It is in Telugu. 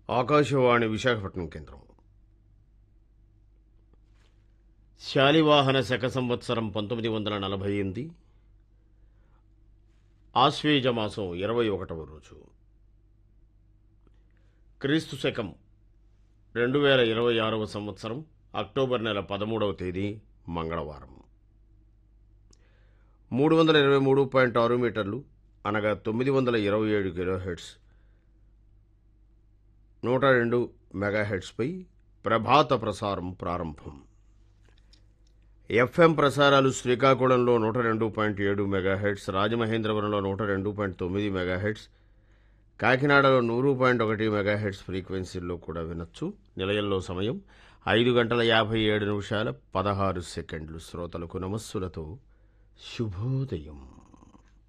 ఆకాశవాణి విశాఖపట్నం కేంద్రం శాలివాహన శక సంవత్సరం పంతొమ్మిది వందల నలభై ఎనిమిది ఆశ్వేజ మాసం ఇరవై ఒకటవ రోజు క్రీస్తు శకం రెండు వేల ఇరవై ఆరవ సంవత్సరం అక్టోబర్ నెల పదమూడవ తేదీ మంగళవారం మూడు వందల ఇరవై మూడు పాయింట్ ఆరు మీటర్లు అనగా తొమ్మిది వందల ఇరవై ఏడు కిలోహెడ్స్ నూట రెండు మెగాహెడ్స్పై ప్రభాత ప్రసారం ప్రారంభం ఎఫ్ఎం ప్రసారాలు శ్రీకాకుళంలో నూట రెండు పాయింట్ ఏడు మెగాహెడ్స్ రాజమహేంద్రవరంలో నూట రెండు పాయింట్ తొమ్మిది మెగాహెడ్స్ కాకినాడలో నూరు పాయింట్ ఒకటి మెగాహెడ్స్ ఫ్రీక్వెన్సీల్లో కూడా వినొచ్చు నిలయంలో సమయం ఐదు గంటల యాభై ఏడు నిమిషాల పదహారు సెకండ్లు శ్రోతలకు నమస్సులతో శుభోదయం